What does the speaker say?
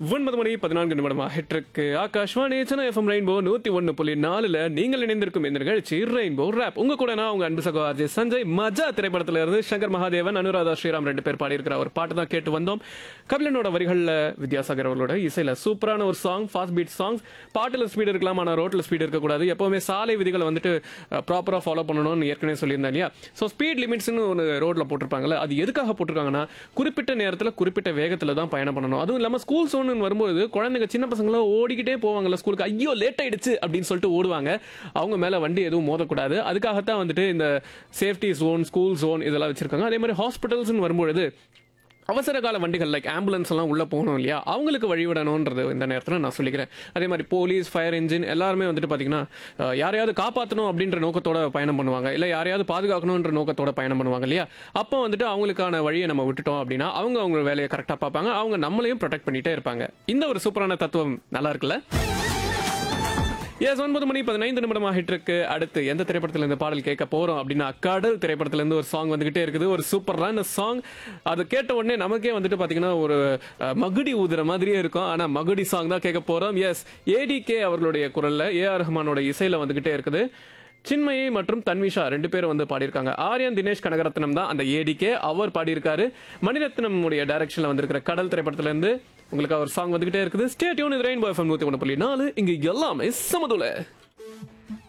ஒன்பது மணி பதினான்கு நிமிடமா ஹிட்ருக்கு ஆகாஷ்வாணி சென்னை எஃப்எம் ரெயின்போ நூத்தி ஒன்னு புள்ளி நாலுல நீங்கள் இணைந்திருக்கும் இந்த நிகழ்ச்சி ரெயின்போ ரேப் உங்க கூட நான் உங்க அன்பு சகோ அஜய் சஞ்சய் மஜா திரைப்படத்துல இருந்து சங்கர் மகாதேவன் அனுராதா ஸ்ரீராம் ரெண்டு பேர் பாடியிருக்கிற ஒரு பாட்டு தான் கேட்டு வந்தோம் கபிலனோட வரிகள்ல வித்யாசாகர் அவர்களோட இசையில சூப்பரான ஒரு சாங் ஃபாஸ்ட் பீட் சாங்ஸ் பாட்டுல ஸ்பீடு இருக்கலாம் ஆனா ரோட்ல ஸ்பீடு இருக்கக்கூடாது எப்பவுமே சாலை விதிகளை வந்துட்டு ப்ராப்பரா ஃபாலோ பண்ணணும்னு ஏற்கனவே சொல்லியிருந்தேன் இல்லையா ஸோ ஸ்பீட் லிமிட்ஸ்னு ஒரு ரோட்ல போட்டிருப்பாங்கல்ல அது எதுக்காக போட்டிருக்காங்கன்னா குறிப்பிட்ட நேரத்தில் குறிப்பிட்ட வேகத்தில் தான் பயணம் பண்ணணும் அதுவும் இல்லாமல் ஸ்கூல் சோன் வரும்போது குழந்தைங்க சின்ன பசங்களும் ஓடிக்கிட்டே போவாங்கல்ல ஸ்கூலுக்கு ஐயோ லேட் ஆயிடுச்சு அப்படின்னு சொல்லிட்டு ஓடுவாங்க அவங்க மேலே வண்டி எதுவும் மோதக்கூடாது அதுக்காகத்தான் வந்துட்டு இந்த சேஃப்டி ஜோன் ஸ்கூல் ஜோன் இதெல்லாம் வச்சிருக்காங்க அதே மாதிரி ஹாஸ்பிட்டல்ஸ்னு வரும்பொழுது அவசர கால வண்டிகள் லைக் ஆம்புலன்ஸ் எல்லாம் உள்ள போகணும் இல்லையா அவங்களுக்கு வழிவிடணுன்றது இந்த நேரத்தில் நான் சொல்லிக்கிறேன் அதே மாதிரி போலீஸ் ஃபயர் இன்ஜின் எல்லாருமே வந்துட்டு பார்த்தீங்கன்னா அஹ், யாரையாவது காப்பாற்றணும் அப்படின்ற நோக்கத்தோட பயணம் பண்ணுவாங்க இல்லை யாரையாவது பாதுகாக்கணுன்ற நோக்கத்தோட பயணம் பண்ணுவாங்க இல்லையா அப்போ வந்துட்டு அவங்களுக்கான வழியை நம்ம விட்டுட்டோம் அப்படின்னா அவங்க அவங்க வேலையை கரெக்டாக பார்ப்பாங்க அவங்க நம்மளையும் ப்ரொடெக்ட் பண்ணிட்டே இருப்பாங்க இந்த ஒரு சூப்பரான தத்துவம் நல்லா இருக்குல்ல எஸ் ஒன்பது மணி பதினைந்து நிமிடம் ஆகிட்டு இருக்கு அடுத்து எந்த திரைப்படத்துல இந்த பாடல் கேட்க போறோம் அப்படின்னா கடல் திரைப்படத்துல இருந்து ஒரு சாங் வந்துகிட்டே இருக்குது ஒரு சூப்பரான சாங் அது கேட்ட உடனே நமக்கே வந்துட்டு பாத்தீங்கன்னா ஒரு அஹ், மகுடி ஊதுற மாதிரியே இருக்கும் ஆனா மகுடி சாங் தான் கேட்க போறோம் எஸ் ஏடிகே அவர்களுடைய குரல்ல ஏ ஆர் ரஹ்மானோட இசையில வந்துகிட்டே இருக்குது சின்மயி மற்றும் தன்விஷா ரெண்டு பேரும் வந்து பாடியிருக்காங்க ஆரியன் தினேஷ் கனகரத்னம் தான் அந்த ஏடிகே அவர் பாடியிருக்காரு மணிரத்னம் உடைய டைரக்ஷன்ல வந்திருக்கிற கடல் திரைப்படத்துல இருந்து உங்களுக்கு அவர் சாங் வந்துகிட்டே இருக்குது ஸ்டே டியூன் இது ரெயின்போ எஃப்எம் நூத்தி ஒன்று புள்ளி நாலு இங்க எல்லாமே சமதுல